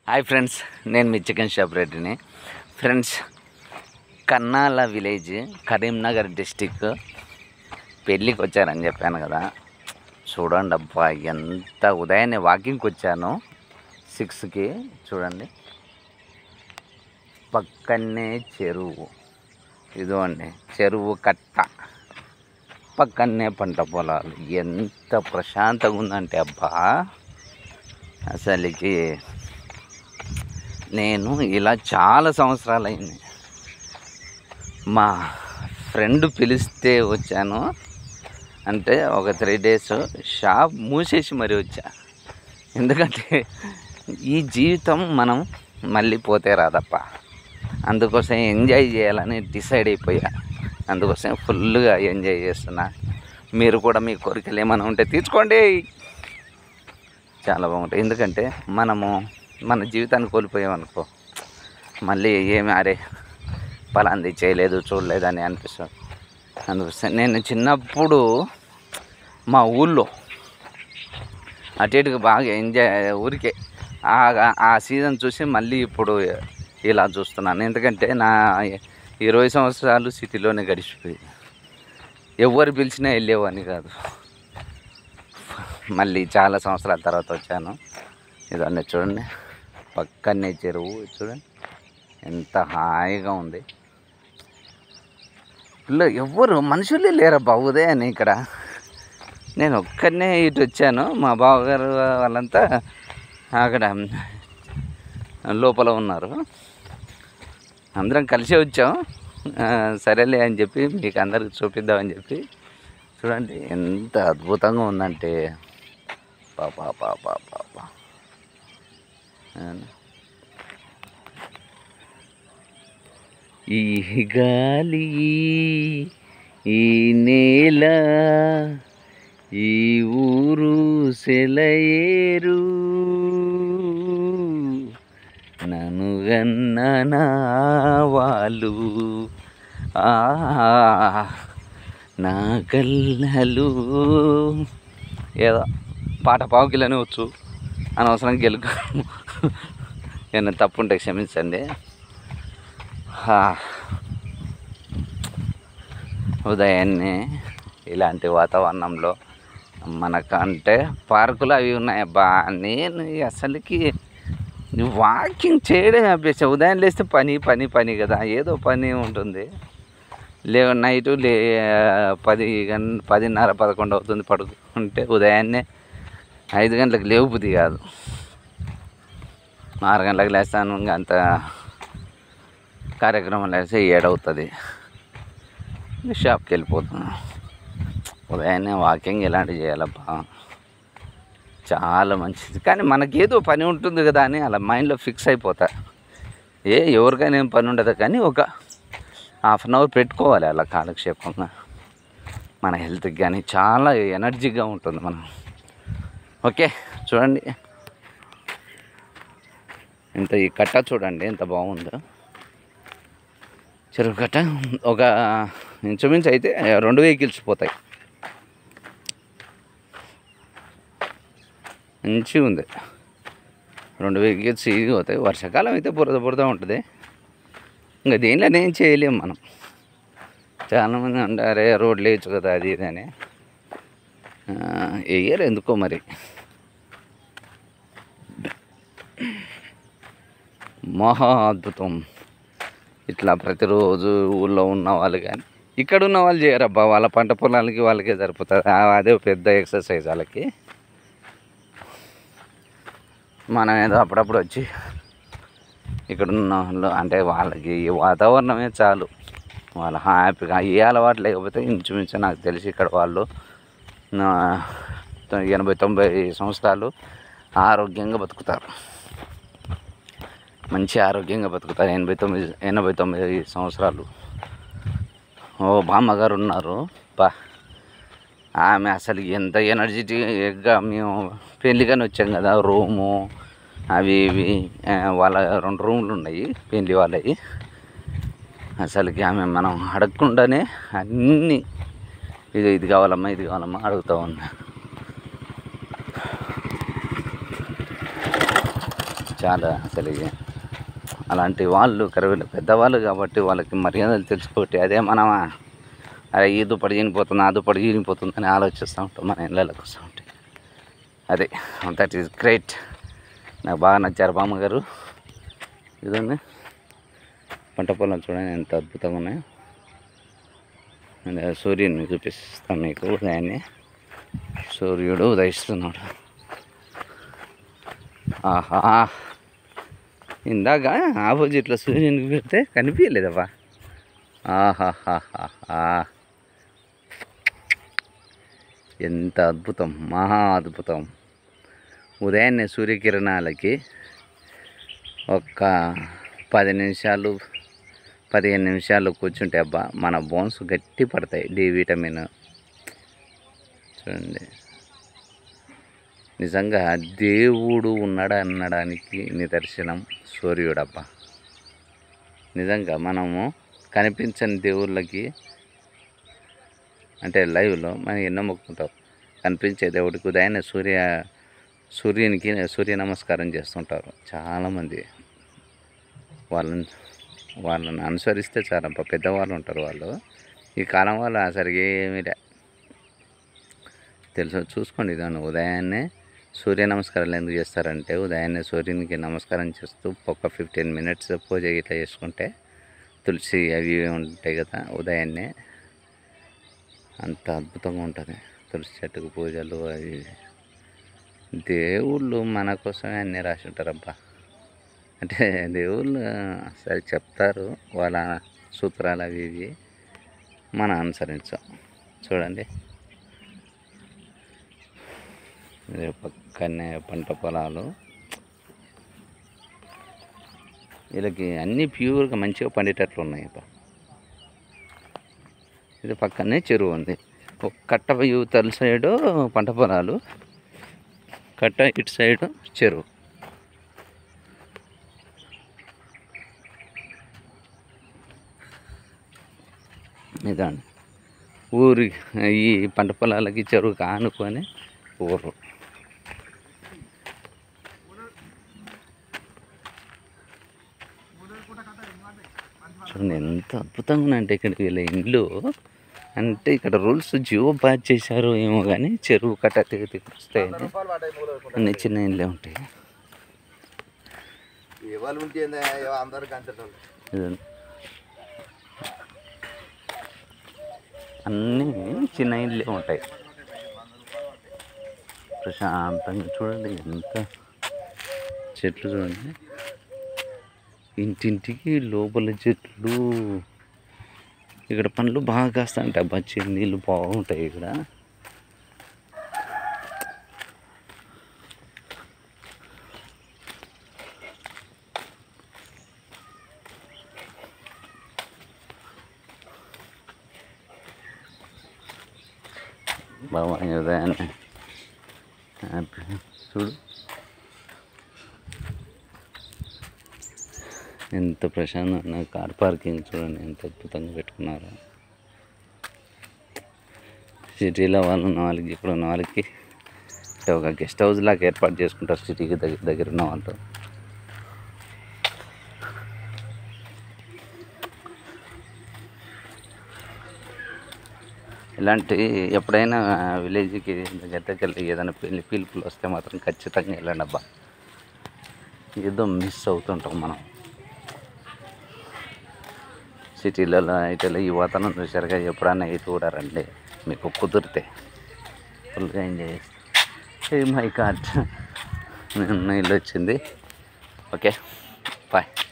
Hi friends నేను మీ chicken shop రెడ్డిని friends Kannala village Karimnagar district పెళ్ళికి వచ్చారని చెప్పాను కదా చూడండి అబ్బా ఎంత ఉదయాన్నే వాకింగ్కి వచ్చాను సిక్స్కి చూడండి పక్కనే చెరువు ఇదిగోండి చెరువు కట్ట పక్కనే పంట పొలాలు ఎంత ప్రశాంతంగా ఉందంటే అబ్బా అసలుకి నేను ఇలా చాలా సంవత్సరాలు అయింది మా ఫ్రెండ్ పిలిస్తే వచ్చాను అంటే ఒక త్రీ డేస్ షాప్ మూసేసి మరీ వచ్చా ఎందుకంటే ఈ జీవితం మనం మళ్ళీ పోతే రాదప్ప అందుకోసం ఎంజాయ్ చేయాలని డిసైడ్ అయిపోయా అందుకోసం ఫుల్గా ఎంజాయ్ చేస్తున్నా మీరు కూడా మీ కోరికలు ఏమైనా ఉంటే తీర్చుకోండి చాలా బాగుంటాయి ఎందుకంటే మనము మన జీవితాన్ని కోల్పోయామనుకో మళ్ళీ ఏమి అరే పలాంది చేయలేదు చూడలేదు అని అనిపిస్తుంది అందుకోసం నేను చిన్నప్పుడు మా ఊళ్ళో అటు ఇటుగా బాగా ఎంజాయ్ ఊరికే ఆ- ఆ సీజన్ చూసి మళ్ళీ ఇప్పుడు ఇలా చూస్తున్నాను ఎందుకంటే నా ఇరవై సంవత్సరాలు సిటీలోనే గడిచిపోయి ఎవరు పిలిచినా వెళ్ళేవాడిని కాదు మళ్ళీ చాలా సంవత్సరాల తర్వాత వచ్చాను ఇదన్నీ చూడండి పక్కనే చెరువు చూడండి ఎంత హాయిగా ఉంది పిల్ల ఎవ్వరు మనుషులే లేరబ్బా ఉదయాన్నే ఇక్కడ నేను ఒక్కడనే ఇటు వచ్చాను మా బావగారు వాళ్ళంతా అక్కడ లోపల ఉన్నారు అందరం కలిసే వచ్చాం ఆ, సరేలే అని చెప్పి మీకు అందరికి చూపిద్దామని చెప్పి చూడండి ఎంత అద్భుతంగా ఉందంటే పాపా పాపా పాపా ఈ గాలి ఈ నేల ఈ ఊరు సెలయేరు నన్ను గన్న నా వాళ్ళు ఆ నా కళ్ళలు ఏదో పాట పావుకిలని వచ్చు అనవసరం గెలుకు ఏమైనా తప్పు ఉంటే క్షమించండి హా. ఉదయాన్నే ఇలాంటి వాతావరణంలో మనకంటే పార్కులు అవి ఉన్నాయి అబ్బా నేను అసలుకి వాకింగ్ చేయడం అభ్యాసం ఉదయం లేస్తే పని పని పని కదా ఏదో పని ఉంటుంది లే నైటు లే పది గం పదిన్నర పదకొండు అవుతుంది పడుకుంటే ఉదయాన్నే ఐదు గంటలకు లేవు బుద్ధి కాదు ఆరు గంటలకు లేస్తాను ఇంకా అంత కార్యక్రమం లేస్తే ఏడవుతుంది షాప్కి వెళ్ళిపోతున్నాను ఉదయాన్నే వాకింగ్ ఇలాంటివి చేయాలబ్బా చాలా మంచిది కానీ మనకేదో పని ఉంటుంది కదా అని అలా మైండ్లో ఫిక్స్ అయిపోతా ఏ ఎవరికైనా ఏం పని ఉండదు కానీ ఒక హాఫ్ అన్ అవర్ పెట్టుకోవాలి అలా కాలక్షేపంగా మన హెల్త్కి కానీ చాలా ఎనర్జీగా ఉంటుంది మనం ఓకే చూడండి ఇంత ఈ కట్ట చూడండి ఎంత బాగుందో చెరువు కట్ట ఒక ఇంచుమించు అయితే రెండు వెహికల్స్ పోతాయి మంచిగా ఉంది రెండు వెహికల్స్ ఇది పోతాయి వర్షాకాలం అయితే బురద బురద ఉంటుంది ఇంకా దేనిలో ఏం చేయలేం మనం చాలామంది అంటారే రోడ్లు వేయచ్చు కదా అది ఇది అని ఆ, వేయరు ఎందుకో మరి మహా అద్భుతం ఇట్లా ప్రతిరోజు ఊళ్ళో ఉన్న వాళ్ళు కానీ ఇక్కడ ఉన్న వాళ్ళు చేయరబ్బా వాళ్ళ పంట పొలాలకి వాళ్ళకే సరిపోతుంది ఆ, అదే పెద్ద ఎక్సర్సైజ్ వాళ్ళకి మనం ఏదో అప్పుడప్పుడు వచ్చి ఇక్కడ ఉన్న వాళ్ళు అంటే వాళ్ళకి ఈ వాతావరణమే చాలు వాళ్ళు హ్యాపీగా ఏ అలవాటు లేకపోతే ఇంచుమించు నాకు తెలిసి ఇక్కడ వాళ్ళు ఆ, ఎనభై తొంభై సంవత్సరాలు ఆరోగ్యంగా బతుకుతారు మంచి ఆరోగ్యంగా బతుకుతారు ఎనభై తొమ్మిది ఎనభై తొమ్మిది సంవత్సరాలు ఓ బామ్మగారు ఉన్నారు బా ఆమె అసలు ఎంత ఎనర్జెటిక్గా మేము పెళ్ళికని వచ్చాం కదా రూము అవి ఇవి ఆ, వాళ్ళ రెండు రూములు ఉన్నాయి పెళ్ళి వాళ్ళవి అసలుకి ఆమె మనం అడగకుండానే అన్నీ ఇది ఇది కావాలమ్మా ఇది కావాలమ్మా అడుగుతూ ఉంది చాలా అసలు ఇక అలాంటి వాళ్ళు కరువులు పెద్దవాళ్ళు కాబట్టి వాళ్ళకి మర్యాదలు తెలుసుకోటి అదే మనమా అరే ఈ దుప్పటి చీనిపోతుంది ఆ దుప్పటి చీనిపోతుంది అని ఆలోచిస్తూ ఉంటాం మన ఇళ్ళకి వస్తూ ఉంటాయి అదే దట్ ఈస్ గ్రేట్ నాకు బాగా నచ్చారు బామ్మగారు ఇదండి పంట పొలం చూడండి ఎంత అద్భుతంగా ఉన్నాయో నేను సూర్యుడిని చూపిస్తాను మీకు ఉదయాన్నే సూర్యుడు ఉదయిస్తున్నాడు ఆహా ఇందాక ఆపోజిట్లో సూర్యునికి పెడితే కనిపించలేదబ్బా ఆహాహాహా ఎంత అద్భుతం మహా అద్భుతం ఉదయాన్నే సూర్యకిరణాలకి ఒక్క పది నిమిషాలు పదిహేను నిమిషాలు కూర్చుంటే అబ్బా మన బోన్స్ గట్టి పడతాయి డి విటమిన్ చూడండి నిజంగా దేవుడు ఉన్నాడు అనడానికి నిదర్శనం సూర్యుడబ్బా నిజంగా మనము కనిపించని దేవుళ్ళకి అంటే లైవ్లో మనం ఎన్నో మొక్కుకుంటాం కనిపించే దేవుడికి ఉదయాన్నే సూర్య సూర్యునికి సూర్య నమస్కారం చేస్తుంటారు చాలామంది వాళ్ళని వాళ్ళని అనుసరిస్తే చాలబ్బా పెద్దవాళ్ళు ఉంటారు వాళ్ళు ఈ కాలం వాళ్ళు సరిగా ఏమీ లే తెలుసు చూసుకోండి ఇదాన్ని ఉదయాన్నే సూర్య నమస్కారాలు ఎందుకు చేస్తారంటే ఉదయాన్నే సూర్యునికి నమస్కారం చేస్తూ ఒక ఫిఫ్టీన్ మినిట్స్ పూజ ఇట్లా చేసుకుంటే తులసి అవి ఇవి ఉంటాయి కదా ఉదయాన్నే అంత అద్భుతంగా ఉంటుంది తులసి చెట్టుకు పూజలు అవి ఇవి. దేవుళ్ళు మన కోసమే అన్నీ రాసి ఉంటారబ్బా అంటే దేవుళ్ళు సరే చెప్తారు వాళ్ళ సూత్రాలు అవి ఇవి మనం అనుసరించాం చూడండి ఇది పక్కనే పంట పొలాలు వీళ్ళకి అన్నీ ప్యూర్గా మంచిగా పండేటట్లు ఉన్నాయి అబ్బా. ఇది పక్కనే చెరువు ఉంది ఒక కట్ట యువతల సైడు పంట పొలాలు కట్ట ఇటు సైడు చెరువు ఇదండి ఊరి ఈ పంట పొలాలకి చెరువు కానుకొని ఊరు చూడండి ఎంత అద్భుతంగా ఉన్నాయంటే ఇక్కడ వీళ్ళ ఇండ్లు అంటే ఇక్కడ రూల్స్ జియో బ్యాచ్ చేశారు ఏమో కానీ చెరువు కట్ట తెగి తెగి వస్తాయని అన్ని చిన్న ఇండ్లే ఉంటాయి ఎవరు ఉంటే అందరు కంచటోళ్ళు ఇదండి. అన్నీ చిన్న ఇండ్లే ఉంటాయి ప్రశాంతంగా చూడండి ఎంత చెట్లు చూడండి ఇంటింటికి లోపల చెట్లు ఇక్కడ పండ్లు బాగా కాస్తాయంట బచ్చి నీళ్ళు బాగుంటాయి ఇక్కడ బాగా ఉదయాన్నే హ్యాపీ చూడు ఎంత ప్రశాంతంగా కార్ పార్కింగ్ చూడండి ఎంత అద్భుతంగా పెట్టుకున్నారు సిటీలో వాళ్ళు ఉన్న వాళ్ళకి ఇప్పుడు ఉన్న వాళ్ళకి అంటే ఒక గెస్ట్ హౌస్ లాగా ఏర్పాటు చేసుకుంటారు సిటీకి దగ్గర దగ్గర ఉన్న వాళ్ళు ఇలాంటి ఎప్పుడైనా విలేజ్కి దగ్గర దగ్గర ఏదైనా పెళ్లి పిలుపులు వస్తే మాత్రం ఖచ్చితంగా వెళ్ళండి అబ్బా ఏదో మిస్ అవుతుంటాం మనం సిటీలలో అయితే ఈ వాతావరణం చూసారుగా ఎప్పుడన్నా అయితే కూడా రండి మీకు కుదిరితే ఫుల్గా ఎంజాయ్ చేస్తాం ఏ మై గాడ్ నేను ఇల్లు వచ్చింది ఓకే బాయ్